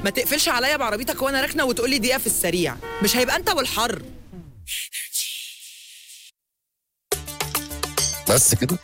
ما تقفلش عليا بعربيتك وانا راكنه وتقول لي دقيقه في السريع مش هيبقى انت والحر بس كده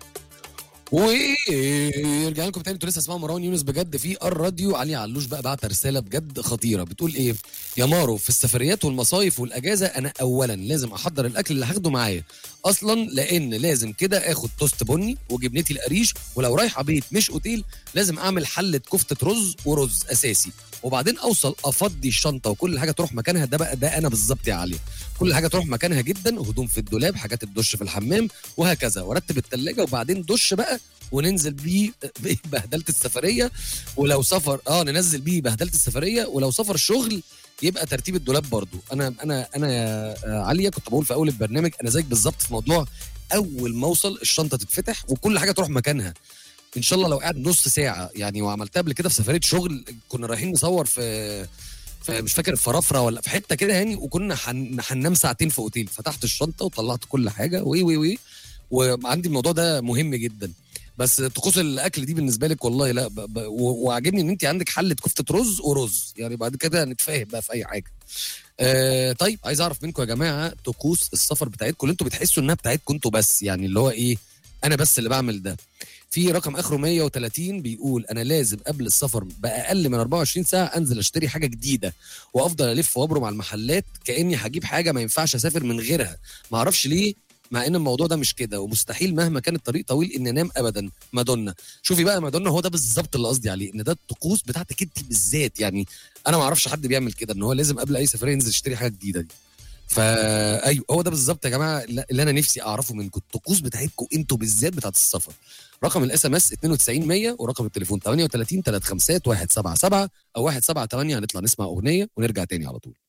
ورجع لكم تاني انتوا لسه اسمعوا مروان يونس بجد في الراديو علي علوش بقى بعت رساله بجد خطيره بتقول ايه يا مارو في السفريات والمصايف والاجازه انا اولا لازم احضر الاكل اللي هاخده معايا اصلا لان لازم كده اخد توست بني وجبنتي القريش ولو رايحه بيت مش اوتيل لازم اعمل حله كفته رز ورز اساسي وبعدين اوصل افضي الشنطه وكل حاجه تروح مكانها ده بقى ده انا بالظبط يا علي كل حاجه تروح مكانها جدا هدوم في الدولاب حاجات الدش في الحمام وهكذا وارتب التلاجة وبعدين دش بقى وننزل بيه بيه بهدله السفريه ولو سفر اه ننزل بيه بهدله السفريه ولو سفر شغل يبقى ترتيب الدولاب برضو انا انا انا يا آه، عليا كنت بقول في اول البرنامج انا زيك بالظبط في موضوع اول ما اوصل الشنطه تتفتح وكل حاجه تروح مكانها ان شاء الله لو قاعد نص ساعه يعني وعملتها قبل كده في سفريه شغل كنا رايحين نصور في في مش فاكر في رفرة ولا في حته كده يعني وكنا هن- هننام ساعتين في اوتيل فتحت الشنطه وطلعت كل حاجه وي وي وي وعندي الموضوع ده مهم جدا بس طقوس الاكل دي بالنسبه لك والله لا ب... ب... و- وعاجبني ان انت عندك حله كفته رز ورز يعني بعد كده نتفاهم بقى في اي حاجه آه طيب عايز اعرف منكم يا جماعه طقوس السفر بتاعتكم اللي انتوا بتحسوا انها بتاعتكم انتوا بس يعني اللي هو ايه انا بس اللي بعمل ده في رقم اخره 130 بيقول انا لازم قبل السفر باقل من 24 ساعه انزل اشتري حاجه جديده وافضل الف وابرم على المحلات كاني هجيب حاجه ما ينفعش اسافر من غيرها ما اعرفش ليه مع ان الموضوع ده مش كده ومستحيل مهما كان الطريق طويل ان انام ابدا مادونا شوفي بقى مادونا هو ده بالظبط اللي قصدي عليه ان ده الطقوس بتاعتك انت بالذات يعني انا ما اعرفش حد بيعمل كده ان هو لازم قبل اي سفريه ينزل يشتري حاجه جديده دي فا ايوه هو ده بالظبط يا جماعه اللي انا نفسي اعرفه منكم الطقوس بتاعتكم انتوا بالذات بتاعت السفر رقم الاس ام اس 92100 ورقم التليفون 38 351 177 او 178 هنطلع نسمع اغنيه ونرجع تاني على طول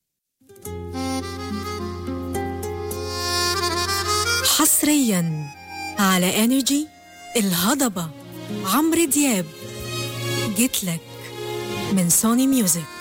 حصريا على انرجي الهضبه عمرو دياب جيت لك من سوني ميوزك